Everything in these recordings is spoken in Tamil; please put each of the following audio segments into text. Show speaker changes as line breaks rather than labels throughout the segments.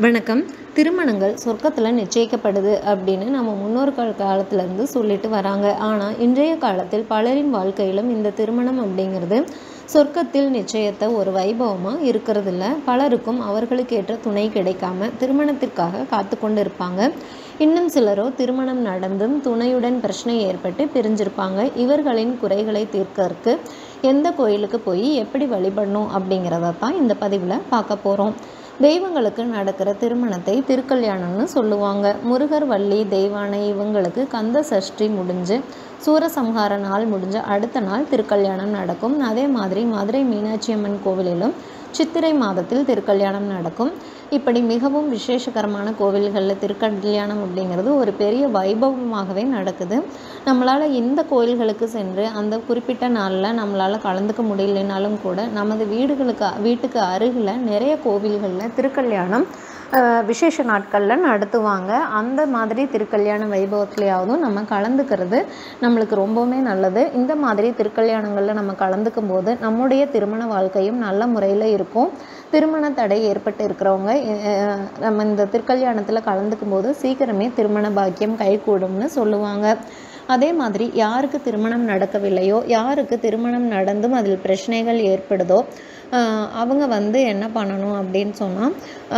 வணக்கம் திருமணங்கள் சொர்க்கத்தில் நிச்சயிக்கப்படுது அப்படின்னு நம்ம முன்னோர்கள் காலத்துலேருந்து சொல்லிட்டு வராங்க ஆனால் இன்றைய காலத்தில் பலரின் வாழ்க்கையிலும் இந்த திருமணம் அப்படிங்கிறது சொர்க்கத்தில் நிச்சயத்த ஒரு வைபவமாக இருக்கிறதில்ல பலருக்கும் அவர்களுக்கு ஏற்ற துணை கிடைக்காம திருமணத்திற்காக காத்து கொண்டு இருப்பாங்க இன்னும் சிலரோ திருமணம் நடந்தும் துணையுடன் பிரச்சனை ஏற்பட்டு பிரிஞ்சிருப்பாங்க இவர்களின் குறைகளை தீர்க்கறதுக்கு எந்த கோயிலுக்கு போய் எப்படி வழிபடணும் அப்படிங்கிறத தான் இந்த பதிவில் பார்க்க போகிறோம் தெய்வங்களுக்கு நடக்கிற திருமணத்தை திருக்கல்யாணம்னு சொல்லுவாங்க முருகர் வள்ளி தெய்வானை இவங்களுக்கு கந்த சஷ்டி முடிஞ்சு சூரசம்ஹார நாள் முடிஞ்ச அடுத்த நாள் திருக்கல்யாணம் நடக்கும் அதே மாதிரி மதுரை மீனாட்சி அம்மன் கோவிலிலும் சித்திரை மாதத்தில் திருக்கல்யாணம் நடக்கும் இப்படி மிகவும் விசேஷகரமான கோவில்களில் திருக்கல்யாணம் அப்படிங்கிறது ஒரு பெரிய வைபவமாகவே நடக்குது நம்மளால் இந்த கோயில்களுக்கு சென்று அந்த குறிப்பிட்ட நாளில் நம்மளால் கலந்துக்க முடியலைனாலும் கூட நமது வீடுகளுக்கு வீட்டுக்கு அருகில் நிறைய கோவில்களில் திருக்கல்யாணம் அஹ், விசேஷ நாட்களில் நடத்துவாங்க அந்த மாதிரி திருக்கல்யாண வைபவத்துலையாவதும் நம்ம கலந்துக்கிறது நம்மளுக்கு ரொம்பவுமே நல்லது இந்த மாதிரி திருக்கல்யாணங்களில் நம்ம கலந்துக்கும் போது நம்முடைய திருமண வாழ்க்கையும் நல்ல முறையில் இருக்கும் திருமண தடை ஏற்பட்டு இருக்கிறவங்க அஹ், நம்ம இந்த திருக்கல்யாணத்தில் கலந்துக்கும் போது சீக்கிரமே திருமண பாக்கியம் கைகூடும்னு சொல்லுவாங்க அதே மாதிரி யாருக்கு திருமணம் நடக்கவில்லையோ யாருக்கு திருமணம் நடந்தும் அதில் பிரச்சனைகள் ஏற்படுதோ ஆஹ் அவங்க வந்து என்ன பண்ணணும் அப்படின்னு சொன்னால்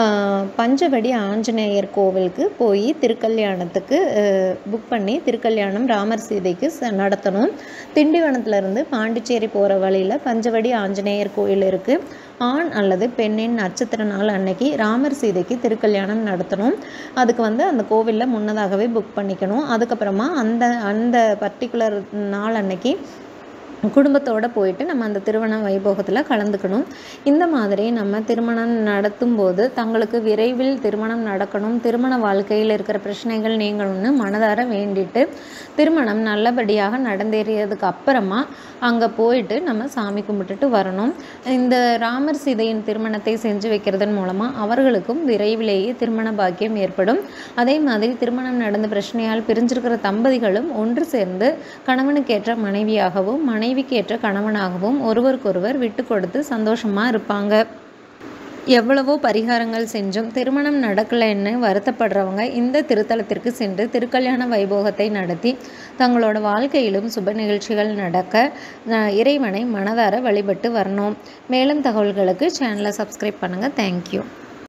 பஞ்சவடி ஆஞ்சநேயர் கோவிலுக்கு போய் திருக்கல்யாணத்துக்கு புக் பண்ணி திருக்கல்யாணம் ராமர் சீதைக்கு ச- நடத்தணும் திண்டிவனத்துலேருந்து பாண்டிச்சேரி போகிற வழியில் பஞ்சவடி ஆஞ்சநேயர் கோயில் இருக்குது ஆண் அல்லது பெண்ணின் நட்சத்திர நாள் அன்னைக்கு ராமர் சீதைக்கு திருக்கல்யாணம் நடத்தணும் அதுக்கு வந்து அந்த கோவிலில் முன்னதாகவே புக் பண்ணிக்கணும் அதுக்கப்புறமா அந்த அந்த பர்டிகுலர் நாள் அன்னைக்கு குடும்பத்தோடு போயிட்டு நம்ம அந்த திருமண வைபோகத்தில் கலந்துக்கணும் இந்த மாதிரி நம்ம திருமணம் நடத்தும் போது தங்களுக்கு விரைவில் திருமணம் நடக்கணும் திருமண வாழ்க்கையில் இருக்கிற பிரச்சனைகள் நீங்கணும்னு மனதார வேண்டிட்டு திருமணம் நல்லபடியாக நடந்தேறியதுக்கு அப்புறமா அங்கே போயிட்டு நம்ம சாமி கும்பிட்டுட்டு வரணும் இந்த ராமர் சீதையின் திருமணத்தை செஞ்சு வைக்கிறதன் மூலமாக அவர்களுக்கும் விரைவிலேயே திருமண பாக்கியம் ஏற்படும் அதே மாதிரி திருமணம் நடந்த பிரச்சனையால் பிரிஞ்சிருக்கிற தம்பதிகளும் ஒன்று சேர்ந்து கணவனுக்கேற்ற மனைவியாகவும் மனைவிக்கு ஏற்ற கணவனாகவும் ஒருவருக்கொருவர் விட்டு கொடுத்து சந்தோஷமாக இருப்பாங்க எவ்வளவோ பரிகாரங்கள் செஞ்சும் திருமணம் நடக்கலைன்னு வருத்தப்படுறவங்க இந்த திருத்தலத்திற்கு சென்று திருக்கல்யாண வைபோகத்தை நடத்தி தங்களோட வாழ்க்கையிலும் சுப நிகழ்ச்சிகள் நடக்க அஹ், இறைவனை மனதார வழிபட்டு வரணும் மேலும் தகவல்களுக்கு சேனலை சப்ஸ்கிரைப் பண்ணுங்கள் தேங்க்யூ